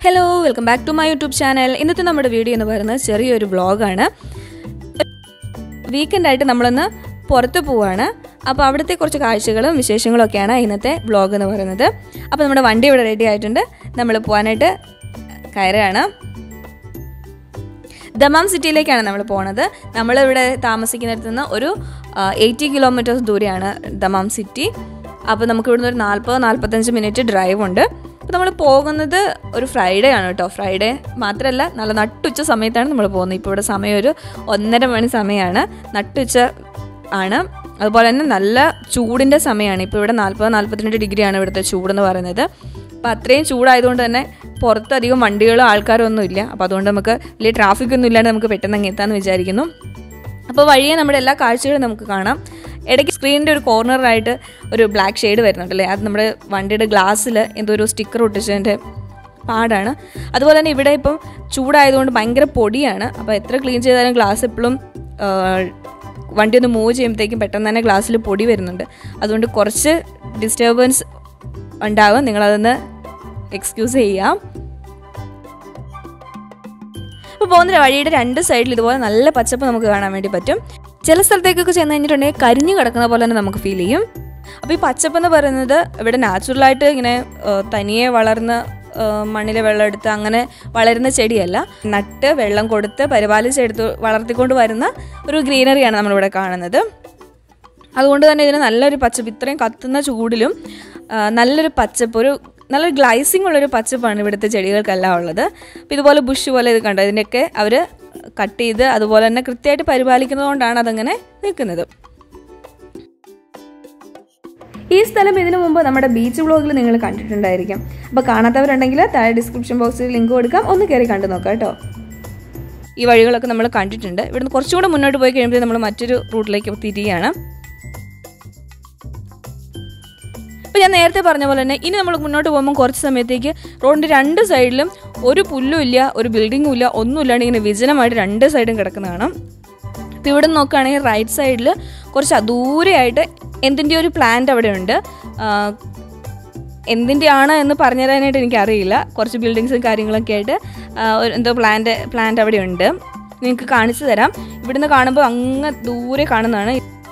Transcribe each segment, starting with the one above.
hello welcome back to my YouTube channel ഇന്നത്തെ നമ്മുടെ video എന്ന് പറയുന്നത് ചെറിയൊരു വ്ളോഗാണ് വീക്കെൻഡായിട്ട് നമ്മളൊന്ന് പുറത്ത് പോവാണ് അപ്പോൾ അവിടുത്തെ കുറച്ച് കാഴ്ചകളും വിശേഷങ്ങളും ഒക്കെയാണ് ഇന്നത്തെ വ്ളോഗ് എന്ന് പറയുന്നത് അപ്പോൾ നമ്മുടെ വണ്ടി ഇവിടെ റെഡി ആയിട്ടുണ്ട് നമ്മൾ പോകാനായിട്ട് കയറുകയാണ് ദമാം സിറ്റിയിലേക്കാണ് നമ്മൾ പോണത് നമ്മളിവിടെ താമസിക്കുന്നിടത്ത് നിന്ന് ഒരു എയ്റ്റി കിലോമീറ്റേഴ്സ് ദൂരെയാണ് ദമാം സിറ്റി അപ്പോൾ നമുക്ക് ഇവിടുന്ന് ഒരു നാൽപ്പത് നാൽപ്പത്തഞ്ച് മിനിറ്റ് ഡ്രൈവ് ഉണ്ട് അപ്പോൾ നമ്മൾ പോകുന്നത് ഒരു ഫ്രൈഡേ ആണ് കേട്ടോ ഫ്രൈഡേ മാത്രമല്ല നല്ല നട്ടുച്ച സമയത്താണ് നമ്മൾ പോകുന്നത് ഇപ്പോൾ ഇവിടെ സമയം ഒരു ഒന്നര മണി സമയമാണ് നട്ടുച്ച ആണ് അതുപോലെ തന്നെ നല്ല ചൂടിൻ്റെ സമയമാണ് ഇപ്പോൾ ഇവിടെ നാൽപ്പത് നാൽപ്പത്തിരണ്ട് ഡിഗ്രിയാണ് ഇവിടുത്തെ ചൂടെന്ന് പറയുന്നത് അപ്പോൾ അത്രയും ചൂടായതുകൊണ്ട് തന്നെ പുറത്തധികം വണ്ടികളോ ആൾക്കാരോ ഒന്നും ഇല്ല അപ്പോൾ അതുകൊണ്ട് നമുക്ക് വലിയ ട്രാഫിക് ഒന്നും ഇല്ലാണ്ട് നമുക്ക് പെട്ടെന്ന് അങ്ങ് എത്താമെന്ന് വിചാരിക്കുന്നു അപ്പോൾ വഴിയെ നമ്മുടെ എല്ലാ കാഴ്ചകളും നമുക്ക് കാണാം ഇടയ്ക്ക് സ്ക്രീനിൻ്റെ ഒരു കോർണറായിട്ട് ഒരു ബ്ലാക്ക് ഷെയ്ഡ് വരുന്നുണ്ടല്ലേ അത് നമ്മുടെ വണ്ടിയുടെ ഗ്ലാസ്സിൽ എന്തോ ഒരു സ്റ്റിക്കർ ഒട്ടിച്ചതിൻ്റെ പാടാണ് അതുപോലെ തന്നെ ഇവിടെ ഇപ്പം ചൂടായതുകൊണ്ട് ഭയങ്കര പൊടിയാണ് അപ്പോൾ എത്ര ക്ലീൻ ചെയ്താലും ഗ്ലാസ് എപ്പോഴും വണ്ടി ഒന്ന് മൂവ് ചെയ്യുമ്പോഴത്തേക്കും പെട്ടെന്ന് തന്നെ ഗ്ലാസ്സിൽ പൊടി വരുന്നുണ്ട് അതുകൊണ്ട് കുറച്ച് ഡിസ്റ്റർബൻസ് ഉണ്ടാവും നിങ്ങളതൊന്ന് എക്സ്ക്യൂസ് ചെയ്യാം അപ്പോൾ പോകുന്ന വഴിയുടെ രണ്ട് സൈഡിൽ ഇതുപോലെ നല്ല പച്ചപ്പ് നമുക്ക് കാണാൻ വേണ്ടി പറ്റും ചില സ്ഥലത്തേക്കൊക്കെ ചെന്ന് കഴിഞ്ഞിട്ടുണ്ടെങ്കിൽ കരിഞ്ഞു കിടക്കുന്ന പോലെ തന്നെ നമുക്ക് ഫീൽ ചെയ്യും അപ്പോൾ ഈ പച്ചപ്പ് എന്ന് പറയുന്നത് ഇവിടെ നാച്ചുറലായിട്ട് ഇങ്ങനെ തനിയെ വളർന്ന് മണ്ണിലെ വെള്ളം എടുത്ത് അങ്ങനെ വളരുന്ന ചെടിയല്ല നട്ട് വെള്ളം കൊടുത്ത് പരിപാലിച്ചെടുത്ത് വളർത്തിക്കൊണ്ട് വരുന്ന ഒരു ഗ്രീനറിയാണ് നമ്മളിവിടെ കാണുന്നത് അതുകൊണ്ട് തന്നെ ഇതിന് നല്ലൊരു പച്ചപ്പ് ഇത്രയും കത്തുന്ന ചൂടിലും നല്ലൊരു പച്ചപ്പ് ഒരു നല്ലൊരു ഗ്ലൈസിങ് ഉള്ളൊരു പച്ചപ്പാണ് ഇവിടുത്തെ ചെടികൾക്കെല്ലാം ഉള്ളത് അപ്പോൾ ഇതുപോലെ ബുഷ് പോലെ ഇത് കണ്ടോ ഇതിൻ്റെയൊക്കെ അവർ കട്ട് ചെയ്ത് അതുപോലെ തന്നെ കൃത്യമായിട്ട് പരിപാലിക്കുന്നതുകൊണ്ടാണ് അതങ്ങനെ നിൽക്കുന്നത് ഈ സ്ഥലം ഇതിനു മുമ്പ് നമ്മുടെ ബീച്ച് വ്ളോഗിൽ നിങ്ങൾ കണ്ടിട്ടുണ്ടായിരിക്കും അപ്പോൾ കാണാത്തവരുണ്ടെങ്കിൽ താഴെ ഡിസ്ക്രിപ്ഷൻ ബോക്സിൽ ലിങ്ക് കൊടുക്കാം ഒന്ന് കയറി കണ്ടു നോക്കാം കേട്ടോ ഈ വഴികളൊക്കെ നമ്മൾ കണ്ടിട്ടുണ്ട് ഇവിടുന്ന് കുറച്ചുകൂടെ മുന്നോട്ട് പോയി കഴിയുമ്പോൾ നമ്മൾ മറ്റൊരു റൂട്ടിലേക്ക് തിരിയുകയാണ് അപ്പോൾ ഞാൻ നേരത്തെ പറഞ്ഞ പോലെ തന്നെ ഇനി നമ്മൾ മുന്നോട്ട് പോകുമ്പോൾ കുറച്ച് സമയത്തേക്ക് റോഡിൻ്റെ രണ്ട് സൈഡിലും ഒരു പുല്ലും ഇല്ല ഒരു ബിൽഡിങ്ങും ഇല്ല ഒന്നും ഇല്ലാണ്ട് ഇങ്ങനെ വിജനമായിട്ട് രണ്ട് സൈഡും കിടക്കുന്ന കാണാം അപ്പോൾ ഇവിടെ നോക്കുകയാണെങ്കിൽ റൈറ്റ് സൈഡിൽ കുറച്ച് ദൂരെയായിട്ട് എന്തിൻ്റെ ഒരു പ്ലാന്റ് അവിടെ ഉണ്ട് എന്തിൻ്റെ ആണ് എന്ന് പറഞ്ഞു തരാനായിട്ട് എനിക്കറിയില്ല കുറച്ച് ബിൽഡിങ്സും കാര്യങ്ങളൊക്കെ ആയിട്ട് എന്തോ പ്ലാന്റ് പ്ലാന്റ് അവിടെ ഉണ്ട് നിങ്ങൾക്ക് കാണിച്ചു തരാം ഇവിടുന്ന് കാണുമ്പോൾ അങ്ങ് ദൂരെ കാണുന്നതാണ്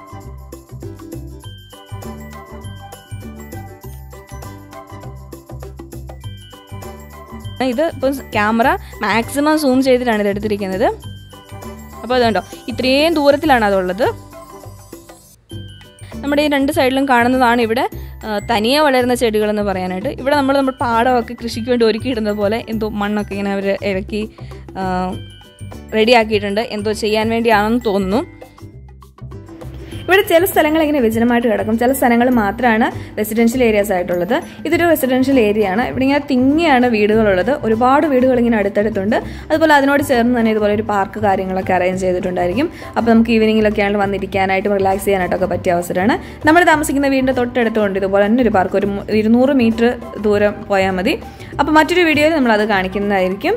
ഇത് ഇപ്പം ക്യാമറ മാക്സിമം സൂം ചെയ്തിട്ടാണ് ഇത് എടുത്തിരിക്കുന്നത് അപ്പോൾ അതുകൊണ്ടോ ഇത്രയും ദൂരത്തിലാണ് അതുള്ളത് നമ്മുടെ ഈ രണ്ട് സൈഡിലും കാണുന്നതാണ് ഇവിടെ തനിയെ വളരുന്ന ചെടികളെന്ന് പറയാനായിട്ട് ഇവിടെ നമ്മൾ നമ്മുടെ പാടമൊക്കെ കൃഷിക്ക് വേണ്ടി ഒരുക്കിയിടുന്നത് പോലെ എന്തോ മണ്ണൊക്കെ ഇങ്ങനെ അവർ ഇറക്കി റെഡിയാക്കിയിട്ടുണ്ട് എന്തോ ചെയ്യാൻ വേണ്ടിയാണെന്ന് തോന്നുന്നു ഇവിടെ ചില സ്ഥലങ്ങൾ ഇങ്ങനെ വിജനമായിട്ട് കിടക്കും ചില സ്ഥലങ്ങൾ മാത്രമാണ് റെസിഡൻഷ്യൽ ഏരിയാസ് ആയിട്ടുള്ളത് ഇതൊരു റെസിഡൻഷ്യൽ ഏരിയ ആണ് ഇവിടെ ഇങ്ങനെ തിങ്ങിയാണ് വീടുകളുള്ളത് ഒരുപാട് വീടുകൾ ഇങ്ങനെ അടുത്തടുത്തുണ്ട് അതുപോലെ അതിനോട് ചേർന്ന് തന്നെ ഇതുപോലെ ഒരു പാർക്ക് കാര്യങ്ങളൊക്കെ അറേഞ്ച് ചെയ്തിട്ടുണ്ടായിരിക്കും അപ്പോൾ നമുക്ക് ഈവനിങ്ങിലൊക്കെയാണ് വന്നിരിക്കാനായിട്ടും റിലാക്സ് ചെയ്യാനായിട്ടൊക്കെ പറ്റിയ അവസരമാണ് നമ്മൾ താമസിക്കുന്ന വീടിൻ്റെ തൊട്ടടുത്തുണ്ട് ഇതുപോലെ തന്നെ ഒരു പാർക്ക് ഒരു ഇരുന്നൂറ് മീറ്റർ ദൂരം പോയാൽ മതി അപ്പോൾ മറ്റൊരു വീഡിയോയിൽ നമ്മൾ അത് കാണിക്കുന്നതായിരിക്കും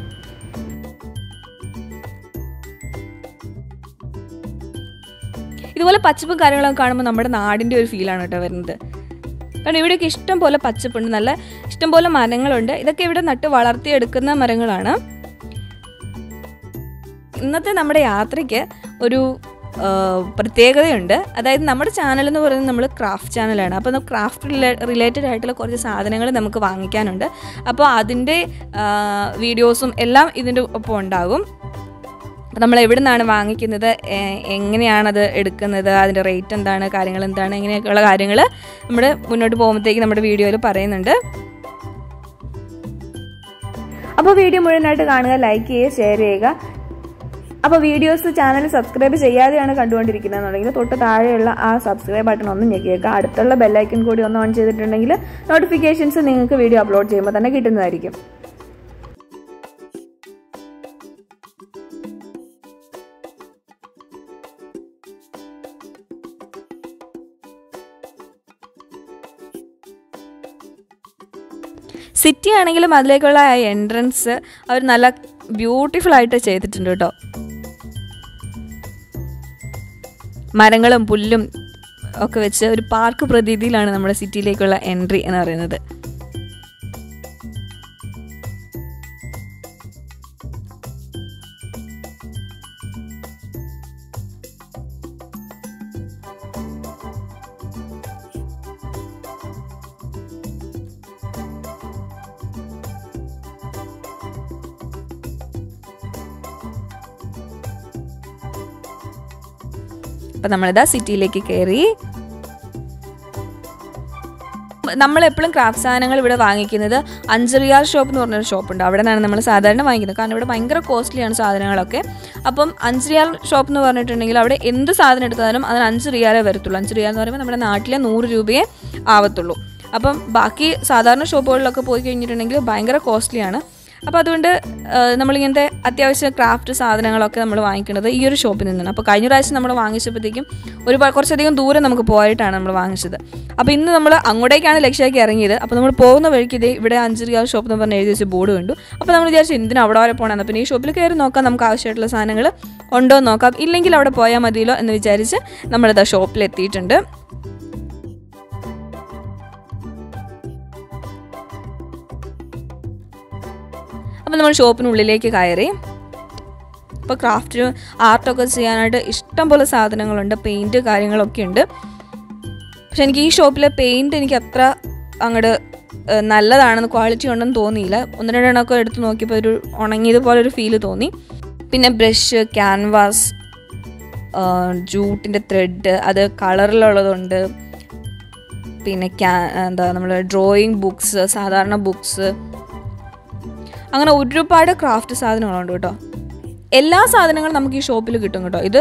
ഇതുപോലെ പച്ചപ്പും കാര്യങ്ങളൊക്കെ കാണുമ്പോൾ നമ്മുടെ നാടിൻ്റെ ഒരു ഫീലാണ് കേട്ടോ വരുന്നത് കാരണം ഇവിടെയൊക്കെ ഇഷ്ടം പോലെ പച്ചപ്പുണ്ട് നല്ല ഇഷ്ടം പോലെ മരങ്ങളുണ്ട് ഇതൊക്കെ ഇവിടെ നട്ട് വളർത്തിയെടുക്കുന്ന മരങ്ങളാണ് ഇന്നത്തെ നമ്മുടെ യാത്രയ്ക്ക് ഒരു പ്രത്യേകതയുണ്ട് അതായത് നമ്മുടെ ചാനൽ എന്ന് പറയുന്നത് നമ്മൾ ക്രാഫ്റ്റ് ചാനലാണ് അപ്പോൾ ക്രാഫ്റ്റ് റിലേറ്റഡ് ആയിട്ടുള്ള കുറച്ച് സാധനങ്ങൾ നമുക്ക് വാങ്ങിക്കാനുണ്ട് അപ്പോൾ അതിൻ്റെ വീഡിയോസും എല്ലാം ഇതിൻ്റെ ഒപ്പം ഉണ്ടാകും നമ്മൾ എവിടെ നിന്നാണ് വാങ്ങിക്കുന്നത് എങ്ങനെയാണത് എടുക്കുന്നത് അതിൻ്റെ റേറ്റ് എന്താണ് കാര്യങ്ങൾ എന്താണ് ഇങ്ങനെയൊക്കെയുള്ള കാര്യങ്ങൾ നമ്മൾ മുന്നോട്ട് പോകുമ്പോഴത്തേക്ക് നമ്മുടെ വീഡിയോയിൽ പറയുന്നുണ്ട് അപ്പോൾ വീഡിയോ മുഴുവനായിട്ട് കാണുക ലൈക്ക് ചെയ്യുക ഷെയർ ചെയ്യുക അപ്പോൾ വീഡിയോസ് ചാനൽ സബ്സ്ക്രൈബ് ചെയ്യാതെയാണ് കണ്ടുകൊണ്ടിരിക്കുന്നതെന്നുണ്ടെങ്കിൽ തൊട്ട് താഴെയുള്ള ആ സബ്സ്ക്രൈബ് ബട്ടൺ ഒന്ന് ഞെക്കിയേക്കുക അടുത്തുള്ള ബെല്ലൈക്കൺ കൂടി ഒന്ന് ഓൺ ചെയ്തിട്ടുണ്ടെങ്കിൽ നോട്ടിഫിക്കേഷൻസ് നിങ്ങൾക്ക് വീഡിയോ അപ്ലോഡ് ചെയ്യുമ്പോൾ തന്നെ കിട്ടുന്നതായിരിക്കും സിറ്റി ആണെങ്കിലും അതിലേക്കുള്ള ആ എൻട്രൻസ് അവർ നല്ല ബ്യൂട്ടിഫുൾ ആയിട്ട് ചെയ്തിട്ടുണ്ട് കേട്ടോ മരങ്ങളും പുല്ലും ഒക്കെ വെച്ച് ഒരു പാർക്ക് പ്രതീതിയിലാണ് നമ്മുടെ സിറ്റിയിലേക്കുള്ള എൻട്രി എന്ന് പറയുന്നത് അപ്പം നമ്മളിതാ സിറ്റിയിലേക്ക് കയറി നമ്മളെപ്പോഴും ക്രാഫ്റ്റ് സാധനങ്ങൾ ഇവിടെ വാങ്ങിക്കുന്നത് അഞ്ചറിയാൽ ഷോപ്പ് എന്ന് പറഞ്ഞൊരു ഷോപ്പുണ്ട് അവിടെ നിന്നാണ് നമ്മൾ സാധാരണ വാങ്ങിക്കുന്നത് കാരണം ഇവിടെ ഭയങ്കര കോസ്റ്റ്ലിയാണ് സാധനങ്ങളൊക്കെ അപ്പം അഞ്ച് റിയാൽ ഷോപ്പ് എന്ന് പറഞ്ഞിട്ടുണ്ടെങ്കിൽ അവിടെ എന്ത് സാധനം എടുത്താലും അതിന് അഞ്ച് റിയാലേ വരത്തുള്ളൂ അഞ്ച് റിയാൽ എന്ന് പറയുമ്പോൾ നമ്മുടെ നാട്ടിലെ നൂറ് രൂപയെ ആവത്തുള്ളൂ അപ്പം ബാക്കി സാധാരണ ഷോപ്പുകളിലൊക്കെ പോയി കഴിഞ്ഞിട്ടുണ്ടെങ്കിൽ ഭയങ്കര കോസ്റ്റ്ലിയാണ് അപ്പോൾ അതുകൊണ്ട് ആ, നമ്മളിങ്ങനത്തെ അത്യാവശ്യം ക്രാഫ്റ്റ് സാധനങ്ങളൊക്കെ നമ്മൾ വാങ്ങിക്കുന്നത് ഈ ഒരു ഷോപ്പിൽ നിന്നാണ് അപ്പോൾ കഴിഞ്ഞ പ്രാവശ്യം നമ്മൾ വാങ്ങിച്ചപ്പോഴത്തേക്കും ഒരുപാട് കുറച്ചധികം ദൂരം നമുക്ക് പോയിട്ടാണ് നമ്മൾ വാങ്ങിച്ചത് അപ്പോൾ ഇന്ന് നമ്മൾ അങ്ങോട്ടേക്കാണ് ലക്ഷ്യമാക്കി ഇറങ്ങിയത് അപ്പോൾ നമ്മൾ പോകുന്ന വഴിക്ക് ഇതേ ഇവിടെ അഞ്ച് റിയാൽ ഷോപ്പ് എന്ന് പറഞ്ഞ് എഴുതി വെച്ച് ബോർഡ് കണ്ടു അപ്പോൾ നമ്മൾ വിചാരിച്ചു എന്തിനാ അവിടെ വരെ പോകണമെന്ന് പിന്നെ ഈ ഷോപ്പിൽ കയറി നോക്കാം നമുക്ക് ആവശ്യമായിട്ടുള്ള സാധനങ്ങൾ ഉണ്ടോ എന്ന് നോക്കാം ഇല്ലെങ്കിൽ അവിടെ പോയാൽ മതിയല്ലോ എന്ന് വിചാരിച്ച് നമ്മളിതാ ഷോപ്പിൽ എത്തിയിട്ടുണ്ട് അപ്പോൾ നമ്മൾ ഷോപ്പിനുള്ളിലേക്ക് കയറി ഇപ്പോൾ ക്രാഫ്റ്റ് ആർട്ടൊക്കെ ചെയ്യാനായിട്ട് ഇഷ്ടം പോലെ സാധനങ്ങളുണ്ട് പെയിൻറ്റ് കാര്യങ്ങളൊക്കെ ഉണ്ട് പക്ഷെ എനിക്ക് ഈ ഷോപ്പിലെ പെയിൻറ്റ് എനിക്ക് അത്ര അങ്ങോട്ട് നല്ലതാണെന്ന് ക്വാളിറ്റി ഉണ്ടെന്ന് തോന്നിയില്ല ഒന്ന് രണ്ടെണ്ണമൊക്കെ എടുത്ത് നോക്കിയപ്പോൾ ഒരു ഉണങ്ങിയതുപോലെ ഒരു ഫീല് തോന്നി പിന്നെ ബ്രഷ് ക്യാൻവാസ് ജൂട്ടിൻ്റെ ത്രെഡ് അത് കളറിലുള്ളതുണ്ട് പിന്നെ ക്യാ എന്താ നമ്മൾ ഡ്രോയിങ് ബുക്സ് സാധാരണ ബുക്സ് അങ്ങനെ ഒരുപാട് ക്രാഫ്റ്റ് സാധനങ്ങളുണ്ട് കേട്ടോ എല്ലാ സാധനങ്ങളും നമുക്ക് ഈ ഷോപ്പിൽ കിട്ടും കേട്ടോ ഇത്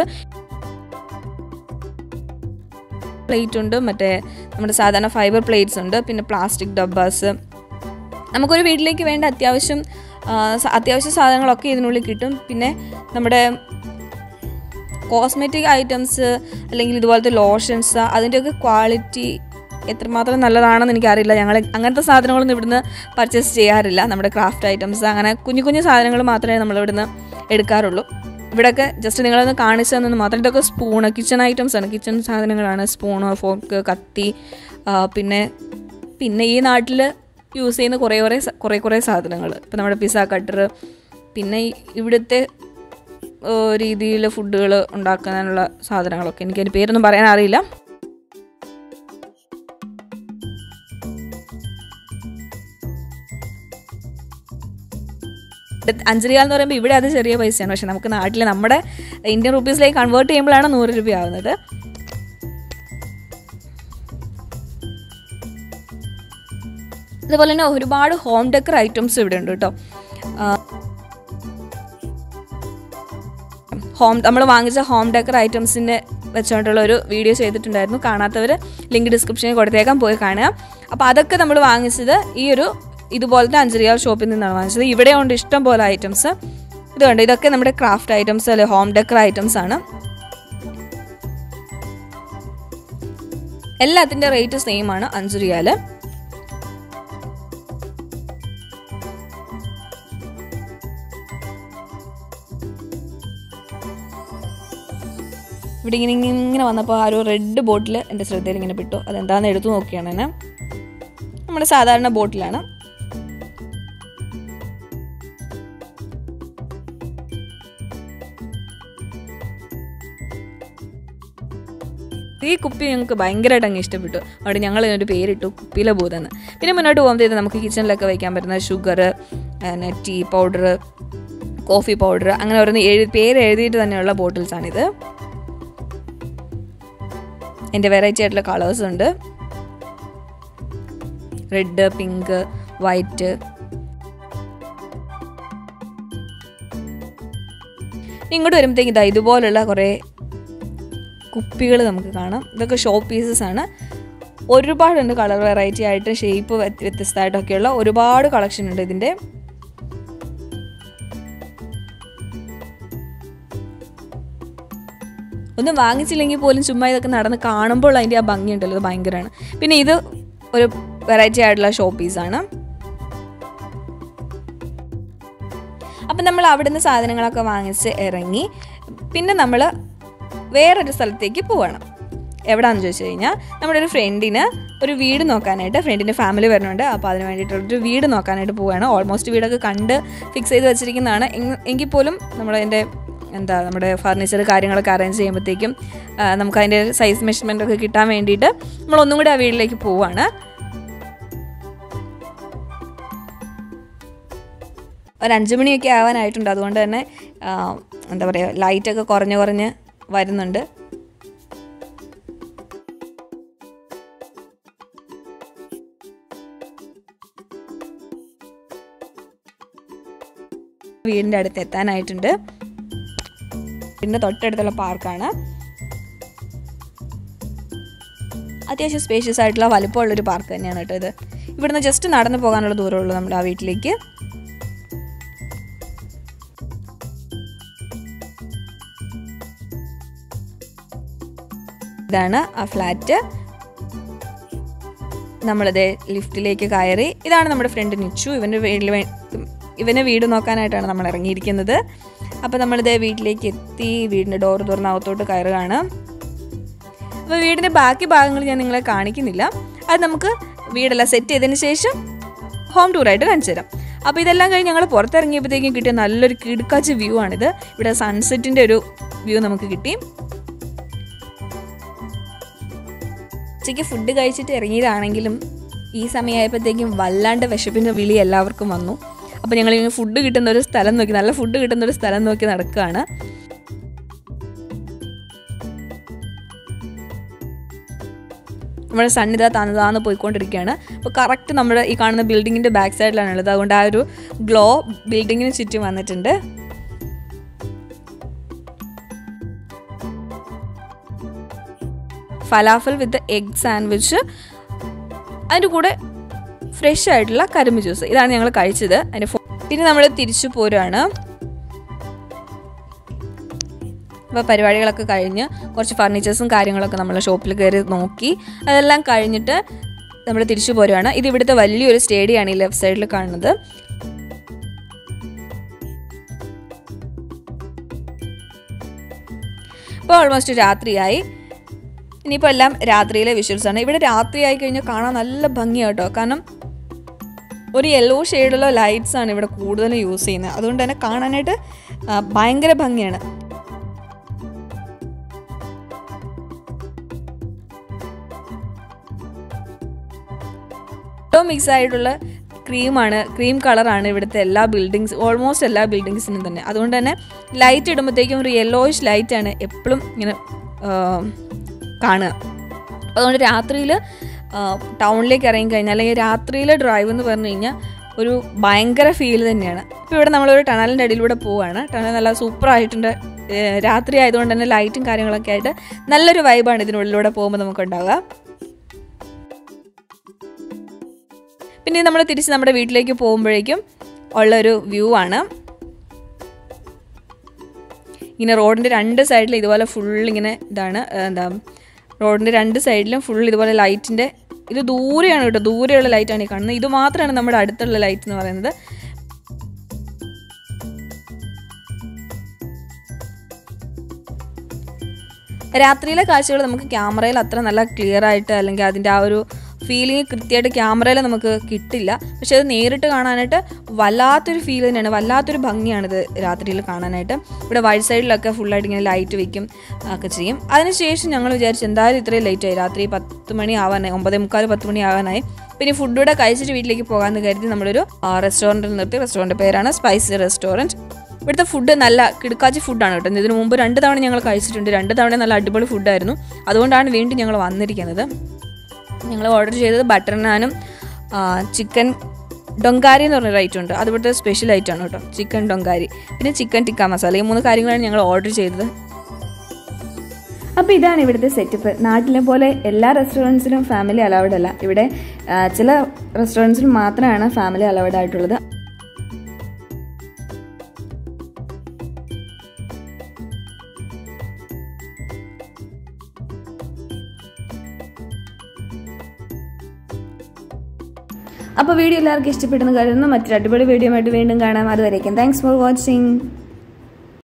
പ്ലേറ്റ് ഉണ്ട് മറ്റേ നമ്മുടെ സാധാരണ ഫൈബർ പ്ലേറ്റ്സ് ഉണ്ട് പിന്നെ പ്ലാസ്റ്റിക് ഡബ്ബാസ് നമുക്കൊരു വീട്ടിലേക്ക് വേണ്ട അത്യാവശ്യം ആ, സ- അത്യാവശ്യ സാധനങ്ങളൊക്കെ ഇതിനുള്ളിൽ കിട്ടും പിന്നെ നമ്മുടെ കോസ്മെറ്റിക് ഐറ്റംസ് അല്ലെങ്കിൽ ഇതുപോലത്തെ ലോഷൻസ് അതിൻ്റെയൊക്കെ ക്വാളിറ്റി എത്രമാത്രം നല്ലതാണെന്ന് എനിക്കറിയില്ല ഞങ്ങൾ അങ്ങനത്തെ സാധനങ്ങളൊന്നും ഇവിടുന്ന് പർച്ചേസ് ചെയ്യാറില്ല നമ്മുടെ ക്രാഫ്റ്റ് ഐറ്റംസ് അങ്ങനെ കുഞ്ഞു കുഞ്ഞു സാധനങ്ങൾ മാത്രമേ നമ്മൾ ഇവിടുന്ന് എടുക്കാറുള്ളൂ ഇവിടെയൊക്കെ ജസ്റ്റ് നിങ്ങളൊന്ന് കാണിച്ചു തന്നെന്ന് മാത്രം ഇതൊക്കെ സ്പൂണ് കിച്ചൺ ഐറ്റംസ് ആണ് കിച്ചൺ സാധനങ്ങളാണ് സ്പൂണ് ഫോർക്ക് കത്തി ആ, പിന്നെ പിന്നെ ഈ നാട്ടിൽ യൂസ് ചെയ്യുന്ന കുറേ കുറേ സ- കുറേ കുറേ സാധനങ്ങൾ ഇപ്പം നമ്മുടെ പിസ്സ കട്ടർ പിന്നെ ഈ ഇവിടുത്തെ രീതിയിൽ ഫുഡുകൾ ഉണ്ടാക്കാനുള്ള സാധനങ്ങളൊക്കെ എനിക്കതിൻ്റെ പേരൊന്നും പറയാൻ അറിയില്ല അഞ്ച് റിയാൽ എന്ന് പറയുമ്പോൾ ഇവിടെ അത് ചെറിയ പൈസയാണ് പക്ഷെ നമുക്ക് നാട്ടിൽ നമ്മുടെ ഇന്ത്യൻ റുപ്പീസിലേക്ക് കൺവേർട്ട് ചെയ്യുമ്പോഴാണ് നൂറ് രൂപ ആവുന്നത് അതുപോലെ തന്നെ ഒരുപാട് ഹോം ഡെക്കർ ഐറ്റംസ് ഇവിടെ ഉണ്ട് കേട്ടോ ഹോം നമ്മൾ വാങ്ങിച്ച ഹോം ഡെക്കർ ഐറ്റംസിൻ്റെ വെച്ചുകൊണ്ടുള്ള ഒരു വീഡിയോ ചെയ്തിട്ടുണ്ടായിരുന്നു കാണാത്തവർ ലിങ്ക് ഡിസ്ക്രിപ്ഷനിൽ കൊടുത്തേക്കാൻ പോയി കാണുക അപ്പോൾ അതൊക്കെ നമ്മൾ വാങ്ങിച്ചത് ഈ ഒരു ഇതുപോലത്തെ അഞ്ചരിയാൽ ഷോപ്പിൽ നിന്നാണ് വാങ്ങിച്ചത് ഇവിടെ ഉണ്ട് ഇഷ്ടം പോലെ ഐറ്റംസ് ഇത് കണ്ടോ ഇതൊക്കെ നമ്മുടെ ക്രാഫ്റ്റ് ഐറ്റംസ് അല്ലെ ഹോം ഡെക്കർ ഐറ്റംസ് ആണ് എല്ലാത്തിൻ്റെ റേറ്റ് സെയിം ആണ് അഞ്ച് റിയാൽ ഇവിടെ ഇങ്ങനെ ഇങ്ങനെ ഇങ്ങനെ വന്നപ്പോൾ ആ ഒരു റെഡ് ബോട്ടിൽ എൻ്റെ ശ്രദ്ധയിൽ ഇങ്ങനെ പെട്ടു അതെന്താണെന്ന് എടുത്തു നോക്കിയാണ് എന്നെ നമ്മുടെ സാധാരണ ബോട്ടിലാണ് ഈ കുപ്പി ഞങ്ങൾക്ക് ഭയങ്കരമായിട്ട് അങ്ങ് ഇഷ്ടപ്പെട്ടു അവിടെ ഞങ്ങൾ ഇതിനൊരു പേരിട്ടു കുപ്പിയിലെ ഭൂതെന്ന് പിന്നെ മുന്നോട്ട് പോകുമ്പോഴത്തേക്ക് നമുക്ക് കിച്ചണിലൊക്കെ വയ്ക്കാൻ പറ്റുന്ന ഷുഗർ പിന്നെ ടീ പൗഡർ കോഫി പൗഡർ അങ്ങനെ ഓരോന്ന് എഴുതി പേര് എഴുതിയിട്ട് തന്നെയുള്ള ബോട്ടിൽസാണിത് എൻ്റെ വെറൈറ്റി ആയിട്ടുള്ള കളേഴ്സ് ഉണ്ട് റെഡ് പിങ്ക് വൈറ്റ് ഇങ്ങോട്ട് വരുമ്പോഴത്തേക്ക് ഇതാ ഇതുപോലുള്ള കുറേ കുപ്പികൾ നമുക്ക് കാണാം ഇതൊക്കെ ഷോ പീസസ് ആണ് ഒരുപാടുണ്ട് കളർ വെറൈറ്റി ആയിട്ട് ഷേപ്പ് വ്യത്യസ്തമായിട്ടൊക്കെയുള്ള ഒരുപാട് കളക്ഷൻ ഉണ്ട് ഇതിൻ്റെ ഒന്നും വാങ്ങിച്ചില്ലെങ്കിൽ പോലും ചുമ്മാ ഇതൊക്കെ നടന്ന് കാണുമ്പോൾ അതിൻ്റെ ആ ഭംഗിയുണ്ടല്ലോ അത് ഭയങ്കരമാണ് പിന്നെ ഇത് ഒരു വെറൈറ്റി ആയിട്ടുള്ള ഷോ പീസാണ് അപ്പം നമ്മൾ അവിടുന്ന് സാധനങ്ങളൊക്കെ വാങ്ങിച്ച് ഇറങ്ങി പിന്നെ നമ്മൾ വേറൊരു സ്ഥലത്തേക്ക് പോവാണ് എവിടാന്ന് ചോദിച്ചു കഴിഞ്ഞാൽ നമ്മുടെ ഒരു ഫ്രണ്ടിന് ഒരു വീട് നോക്കാനായിട്ട് ഫ്രണ്ടിൻ്റെ ഫാമിലി വരുന്നുണ്ട് അപ്പോൾ അതിന് വേണ്ടിയിട്ടുള്ളൊരു വീട് നോക്കാനായിട്ട് പോവുകയാണ് ഓൾമോസ്റ്റ് വീടൊക്കെ കണ്ട് ഫിക്സ് ചെയ്ത് വെച്ചിരിക്കുന്നതാണ് എങ്- എങ്കിൽ പോലും നമ്മളതിൻ്റെ എന്താ നമ്മുടെ ഫർണിച്ചർ കാര്യങ്ങളൊക്കെ അറേഞ്ച് ചെയ്യുമ്പോഴത്തേക്കും ആ, നമുക്ക് അതിൻ്റെ സൈസ് മെഷർമെൻ്റ് ഒക്കെ കിട്ടാൻ വേണ്ടിയിട്ട് നമ്മൾ ഒന്നും കൂടി ആ വീട്ടിലേക്ക് പോവാണ് ഒരു അഞ്ച് മണിയൊക്കെ ആവാനായിട്ടുണ്ട് അതുകൊണ്ട് തന്നെ ആ, എന്താ പറയുക ലൈറ്റൊക്കെ കുറഞ്ഞ് കുറഞ്ഞ് വരുന്നുണ്ട് വീടിൻ്റെ അടുത്ത് എത്താനായിട്ടുണ്ട് വീടിൻ്റെ തൊട്ടടുത്തുള്ള പാർക്കാണ് അത്യാവശ്യം സ്പേഷ്യസ് ആയിട്ടുള്ള വലുപ്പമുള്ളൊരു പാർക്ക് തന്നെയാണ് കേട്ടോ ഇത് ഇവിടുന്ന് ജസ്റ്റ് നടന്നു പോകാനുള്ള ദൂരമുള്ളൂ നമ്മുടെ ആ വീട്ടിലേക്ക് ഇതാണ് ആ ഫ്ലാറ്റ് നമ്മളിത് ലിഫ്റ്റിലേക്ക് കയറി ഇതാണ് നമ്മുടെ ഫ്രണ്ട് നിച്ചു ഇവൻ്റെ വീട്ടിൽ വേ- ഇവന് വീട് നോക്കാനായിട്ടാണ് നമ്മൾ ഇറങ്ങിയിരിക്കുന്നത് അപ്പോൾ നമ്മളിത് വീട്ടിലേക്ക് എത്തി വീടിൻ്റെ ഡോർ തുറന്ന് അകത്തോട്ട് കയറുകയാണ് അപ്പോൾ വീടിൻ്റെ ബാക്കി ഭാഗങ്ങൾ ഞാൻ നിങ്ങളെ കാണിക്കുന്നില്ല അത് നമുക്ക് വീടെല്ലാം സെറ്റ് ചെയ്തതിന് ശേഷം ഹോം ടൂറായിട്ട് കാണിച്ചു തരാം അപ്പോൾ ഇതെല്ലാം കഴിഞ്ഞ് ഞങ്ങൾ പുറത്തിറങ്ങിയപ്പോഴത്തേക്കും കിട്ടിയ നല്ലൊരു കിടുക്കാച്ച വ്യൂ ആണിത് ഇവിടെ സൺസെറ്റിൻ്റെ ഒരു വ്യൂ നമുക്ക് കിട്ടി ഉച്ചയ്ക്ക് ഫുഡ് കഴിച്ചിട്ട് ഇറങ്ങിയതാണെങ്കിലും ഈ സമയമായപ്പോഴത്തേക്കും വല്ലാണ്ട് വിശപ്പിൻ്റെ വിളി എല്ലാവർക്കും വന്നു അപ്പോൾ ഞങ്ങൾ ഇങ്ങനെ ഫുഡ് കിട്ടുന്ന ഒരു സ്ഥലം നോക്കി നല്ല ഫുഡ് കിട്ടുന്ന ഒരു സ്ഥലം നോക്കി നടക്കുകയാണ് നമ്മുടെ സണ്ണിത താന്ന് പോയിക്കൊണ്ടിരിക്കുകയാണ് അപ്പോൾ കറക്റ്റ് നമ്മുടെ ഈ കാണുന്ന ബിൽഡിങ്ങിൻ്റെ ബാക്ക് സൈഡിലാണ് ഉള്ളത് അതുകൊണ്ട് ആ ഒരു ഗ്ലോ ബിൽഡിങ്ങിന് ചുറ്റും വന്നിട്ടുണ്ട് ഫലാഫൽ വിത്ത് എഗ് സാൻഡ്വിച്ച് അതിൻ്റെ കൂടെ ഫ്രഷ് ആയിട്ടുള്ള കരിമ്പ് ജ്യൂസ് ഇതാണ് ഞങ്ങൾ കഴിച്ചത് അതിൻ്റെ ഫോ പിന്നെ നമ്മൾ തിരിച്ചു പോരുകയാണ് അപ്പോൾ പരിപാടികളൊക്കെ കഴിഞ്ഞ് കുറച്ച് ഫർണിച്ചേഴ്സും കാര്യങ്ങളൊക്കെ നമ്മൾ ഷോപ്പിൽ കയറി നോക്കി അതെല്ലാം കഴിഞ്ഞിട്ട് നമ്മൾ തിരിച്ചു പോരുകയാണ് ഇത് ഇവിടുത്തെ വലിയൊരു സ്റ്റേഡിയമാണ് ഈ ലെഫ്റ്റ് സൈഡിൽ കാണുന്നത് ഇപ്പോൾ ഓൾമോസ്റ്റ് രാത്രിയായി ഇനിയിപ്പോൾ എല്ലാം രാത്രിയിലെ വിഷ്വൽസ് ആണ് ഇവിടെ രാത്രിയായി കഴിഞ്ഞാൽ കാണാൻ നല്ല ഭംഗിയാണ് കേട്ടോ കാരണം ഒരു യെല്ലോ ഷെയ്ഡുള്ള ലൈറ്റ്സ് ആണ് ഇവിടെ കൂടുതലും യൂസ് ചെയ്യുന്നത് അതുകൊണ്ട് തന്നെ കാണാനായിട്ട് ആ, ഭയങ്കര ഭംഗിയാണ് ഏറ്റവും മിക്സ് ആയിട്ടുള്ള ക്രീമാണ് ക്രീം കളറാണ് ഇവിടുത്തെ എല്ലാ ബിൽഡിങ്സ് ഓൾമോസ്റ്റ് എല്ലാ ബിൽഡിങ്സിനും തന്നെ അതുകൊണ്ട് തന്നെ ലൈറ്റ് ഇടുമ്പോഴത്തേക്കും ഒരു യെല്ലോയിഷ് ലൈറ്റാണ് എപ്പോഴും ഇങ്ങനെ ആ, കാണുക അതുകൊണ്ട് രാത്രിയിൽ ടൗണിലേക്ക് ഇറങ്ങി കഴിഞ്ഞാൽ അല്ലെങ്കിൽ രാത്രിയിൽ ഡ്രൈവ് എന്ന് പറഞ്ഞു കഴിഞ്ഞാൽ ഒരു ഭയങ്കര ഫീൽ തന്നെയാണ് ഇപ്പോൾ ഇവിടെ നമ്മളൊരു ടണലിൻ്റെ അടിയിലൂടെ പോവുകയാണ് ടണൽ നല്ല സൂപ്പർ ആയിട്ടുണ്ട് ഏഹ് രാത്രി ആയതുകൊണ്ട് തന്നെ ലൈറ്റും കാര്യങ്ങളൊക്കെ ആയിട്ട് നല്ലൊരു വൈബാണ് ഇതിനുള്ളിലൂടെ പോകുമ്പോൾ നമുക്കുണ്ടാവുക പിന്നെ നമ്മൾ തിരിച്ച് നമ്മുടെ വീട്ടിലേക്ക് പോകുമ്പോഴേക്കും ഉള്ളൊരു വ്യൂ ആണ് ഇങ്ങനെ റോഡിൻ്റെ രണ്ട് സൈഡിലും ഇതുപോലെ ഫുൾ ഇങ്ങനെ ഇതാണ് ഏഹ് എന്താ റോഡിൻ്റെ രണ്ട് സൈഡിലും ഫുൾ ഇതുപോലെ ലൈറ്റിൻ്റെ ഇത് ദൂരെയാണ് കേട്ടോ ദൂരെയുള്ള ലൈറ്റാണ് ഈ കാണുന്നത് ഇത് മാത്രമാണ് നമ്മുടെ അടുത്തുള്ള ലൈറ്റ് എന്ന് പറയുന്നത് രാത്രിയിലെ കാഴ്ചകൾ നമുക്ക് ക്യാമറയിൽ അത്ര നല്ല ക്ലിയർ ആയിട്ട് അല്ലെങ്കിൽ അതിൻ്റെ ആ ഒരു ഫീലിംഗ് കൃത്യമായിട്ട് ക്യാമറയിൽ നമുക്ക് കിട്ടില്ല പക്ഷെ അത് നേരിട്ട് കാണാനായിട്ട് വല്ലാത്തൊരു ഫീൽ തന്നെയാണ് വല്ലാത്തൊരു ഭംഗിയാണിത് രാത്രിയിൽ കാണാനായിട്ട് ഇവിടെ വഴി സൈഡിലൊക്കെ ഫുള്ളായിട്ട് ഇങ്ങനെ ലൈറ്റ് വെക്കും ഒക്കെ ചെയ്യും അതിനുശേഷം ഞങ്ങൾ വിചാരിച്ചു എന്തായാലും ഇത്രയും ലേറ്റ് ആയി രാത്രി പത്ത് മണി ആവാനായി ഒമ്പതേ മുക്കാൽ പത്ത് മണി ആവാനായി പിന്നെ ഫുഡ് കൂടെ കഴിച്ചിട്ട് വീട്ടിലേക്ക് പോകാമെന്ന് കരുതി നമ്മളൊരു റെസ്റ്റോറൻറ്റിൽ നിർത്തി റെസ്റ്റോറൻറ്റ് പേരാണ് സ്പൈസി റെസ്റ്റോറൻറ്റ് ഇവിടുത്തെ ഫുഡ് നല്ല കിടക്കാച്ചി ഫുഡാണ് കേട്ടോ ഇതിനു മുമ്പ് രണ്ട് തവണ ഞങ്ങൾ കഴിച്ചിട്ടുണ്ട് രണ്ട് തവണ നല്ല അടിപൊളി ഫുഡായിരുന്നു അതുകൊണ്ടാണ് വീണ്ടും ഞങ്ങൾ വന്നിരിക്കുന്നത് ഞങ്ങൾ ഓർഡർ ചെയ്തത് ബട്ടർ നാനും ചിക്കൻ ഡൊങ്കാരി എന്ന് പറഞ്ഞ റൈറ്റ് ഉണ്ട് അത് ഇവിടുത്തെ സ്പെഷ്യൽ ഐറ്റമാണ് കേട്ടോ ചിക്കൻ ഡൊങ്കാരി പിന്നെ ചിക്കൻ ടിക്ക മസാല ഈ മൂന്ന് കാര്യങ്ങളാണ് ഞങ്ങൾ ഓർഡർ ചെയ്തത് അപ്പോൾ ഇതാണ് ഇവിടുത്തെ സെറ്റപ്പ് നാട്ടിലെ പോലെ എല്ലാ റെസ്റ്റോറൻറ്റ്സിലും ഫാമിലി അലൗഡ് അല്ല ഇവിടെ ആ, ചില റെസ്റ്റോറൻറ്റ്സിൽ മാത്രമാണ് ഫാമിലി അലൗഡ് ആയിട്ടുള്ളത് അപ്പോൾ വീഡിയോ എല്ലാവർക്കും ഇഷ്ടപ്പെടുന്ന കരുതുന്നു മറ്റൊരു അടിപൊളി വീഡിയോ ആയിട്ട് വീണ്ടും കാണാം അതുവരേക്കും താങ്ക്സ് ഫോർ വാച്ചിങ്